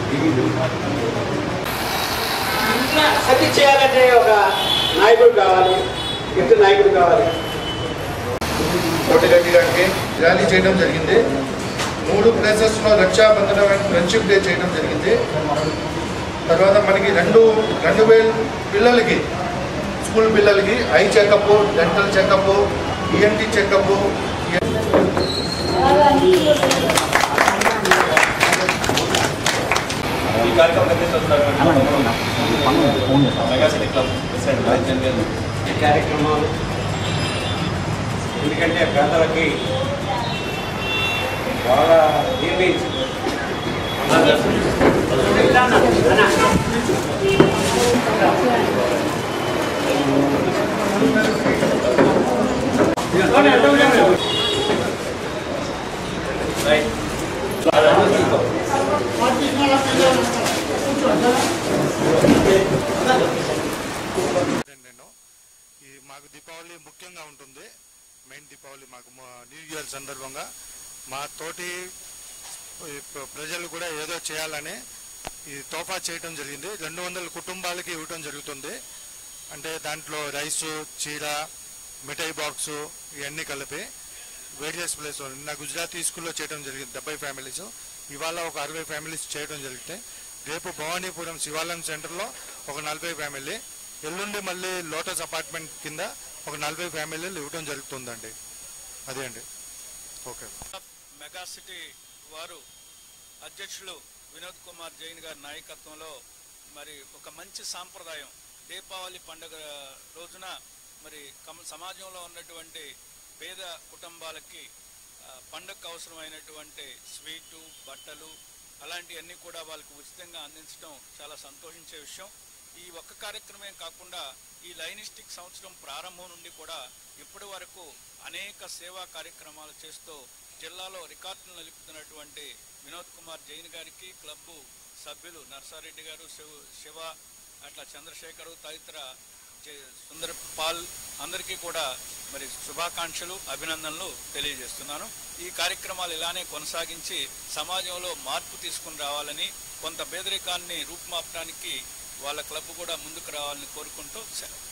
సతి చేయాలంటే ఒక నాయకుడు కావాలి వ్యక్తి నాయకుడు కావాలి కోటిరెడ్డిగారికి ర్యాలీ చేయడం జరిగింది మూడు ప్లేసెస్లో రక్షాబంధన ఫ్రెండ్షిప్ డే చేయడం జరిగింది తర్వాత మనకి రెండు రెండు వేల పిల్లలకి స్కూల్ పిల్లలకి eye checkup dental checkup ENT checkup ఈ కార్యక్రమం మెగాసిటీ క్లబ్ ప్రెసిడెంట్ రాజచంద్ర గారు ఈ కార్యక్రమాలు ఎందుకంటే పేదలకి బాగా నిర్ణయించి రైట్ నేను ఈ మాకు దీపావళి ముఖ్యంగా ఉంటుంది మెయిన్ దీపావళి మాకు మా- న్యూ ఇయర్ సందర్భంగా మా తోటి ఈ ప్ర- ప్రజలు కూడా ఏదో చేయాలని ఈ తోఫా చేయటం జరిగింది రెండు వందల కుటుంబాలకి ఇవ్వటం జరుగుతుంది అంటే దాంట్లో రైసు చీర మిఠాయి బాక్సు ఇవన్నీ కలిపి వేరియస్ ప్లేస్ నిన్న గుజరాతీ స్కూల్లో చేయడం జరిగింది డెబ్బై ఫ్యామిలీస్ ఇవాళ ఒక అరవై ఫ్యామిలీస్ చేయడం జరిగితే రేపు భవానీపురం శివాలయం సెంటర్లో ఒక నలభై ఫ్యామిలీ ఎల్లుండి మళ్ళీ లోటస్ అపార్ట్మెంట్ కింద ఒక నలభై ఫ్యామిలీలు ఇవ్వడం జరుగుతుందండి అదే అండి ఓకే మెగా సిటీ వారు అధ్యక్షులు వినోద్ కుమార్ జైన్ గారి నాయకత్వంలో మరి ఒక మంచి సాంప్రదాయం దీపావళి పండుగ రోజున మరి కమ సమాజంలో ఉన్నటువంటి పేద కుటుంబాలకి ఆ, పండగకు అవసరమైనటువంటి స్వీటు బట్టలు అలాంటివన్నీ కూడా వాళ్ళకి ఉచితంగా అందించడం చాలా సంతోషించే విషయం ఈ ఒక్క కార్యక్రమమే కాకుండా ఈ లైనిస్టిక్ సంవత్సరం ప్రారంభం నుండి కూడా ఇప్పటి వరకు అనేక సేవా కార్యక్రమాలు చేస్తూ జిల్లాలో రికార్డులు నిలుపుతున్నటువంటి వినోద్ కుమార్ జైన్ గారికి క్లబ్బు సభ్యులు నర్సారెడ్డి గారు శివ శివ అట్లా చంద్రశేఖరు తదితర జే- సుందర్ పాల్ అందరికీ కూడా మరి శుభాకాంక్షలు అభినందనలు తెలియజేస్తున్నాను ఈ కార్యక్రమాలు ఇలానే కొనసాగించి సమాజంలో మార్పు తీసుకుని రావాలని కొంత పేదరికాన్ని రూపుమాపడానికి వాళ్ళ క్లబ్ కూడా ముందుకు రావాలని కోరుకుంటూ సెలవు